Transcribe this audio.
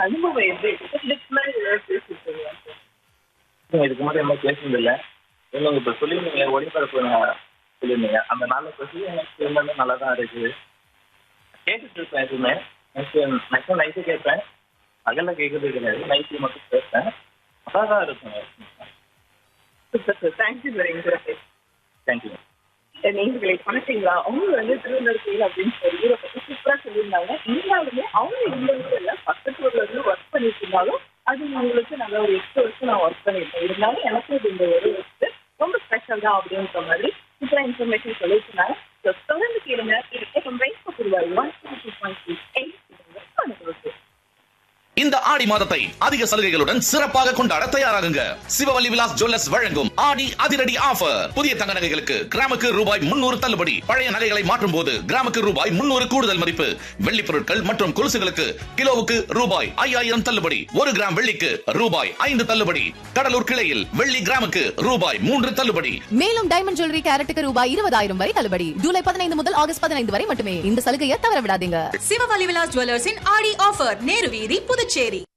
அனுபவம் எப்படி இருக்கு இதுக்கு முன்னாடி ஏதாவது பேசிருக்கீங்களா சார் நீங்க இதுக்கு முன்னாடி என்ன பேசுனது இல்ல நீங்க இப்ப சொல்லிருந்தீங்க ஒளிபரப்பு நான் சொல்லியிருந்தீங்க அந்த நாள்ல பேசி எனக்கு எல்லாமே நல்லா தான் இருக்குது கேட்டுட்டு இருப்பேன் எதுவுமே மேக்ஸிமம் நைட்டு கேட்பேன் பகல்ல கேட்கறது கிடையாது நைட்டு மட்டும் பேசுறேன் நல்லா தான் இருக்கும் சூப்பர் சார் தேங்க்யூ சார் எங்க தேங்க்யூ நீங்களே பணத்தீங்களா அவங்க வந்து திருவள்ளூர் கோயில் அப்படின்னு சொல்லி ஊரை பத்தி சூப்பரா சொல்லியிருந்தாங்க இருந்தாலுமே அவங்க இந்த ஊர்ல பக்கத்து ஊர்ல இருந்து ஒர்க் பண்ணிட்டு இருந்தாலும் அது உங்களுக்கு நல்ல ஒரு எட்டு வருஷம் நான் ஒர்க் பண்ணிருக்கேன் இருந்தாலும் எனக்கு இது இந்த ஒரு வந்து ரொம்ப ஸ்பெஷல் தான் அப்படின்ற மாதிரி சூப்பரா இன்ஃபர்மேஷன் சொல்லியிருந்தாங்க So, தொடர்ந்து கேளுங்க இது கேட்கும் ரைஸ் பத்திரிவாய் ஒன் டூ பாயிண்ட் எயிட் இந்த ஆடி மாதத்தை அதிக சலுகைகளுடன் சிறப்பாக கொண்டாட தயாராகுங்க சிவவல்லி விலாஸ் ஜுவல்லர்ஸ் வழங்கும் ஆடி அதிரடி ஆஃபர் புதிய தங்க நகைகளுக்கு கிராமுக்கு ரூபாய் முன்னூறு தள்ளுபடி பழைய நகைகளை மாற்றும் போது கிராமுக்கு ரூபாய் முன்னூறு கூடுதல் மதிப்பு வெள்ளி பொருட்கள் மற்றும் கொலுசுகளுக்கு கிலோவுக்கு ரூபாய் ஐயாயிரம் தள்ளுபடி ஒரு கிராம் வெள்ளிக்கு ரூபாய் ஐந்து தள்ளுபடி கடலூர் கிளையில் வெள்ளி கிராமுக்கு ரூபாய் மூன்று தள்ளுபடி மேலும் டைமண்ட் ஜுவல்லரி கேரட்டுக்கு ரூபாய் இருபதாயிரம் வரை தள்ளுபடி ஜூலை பதினைந்து முதல் ஆகஸ்ட் பதினைந்து வரை மட்டுமே இந்த சலுகையை தவற விடாதீங்க சிவவலி விலாஸ் ஜுவல்லர்ஸின் ஆடி ஆஃபர் நேரு வீதி புதுச்சேரி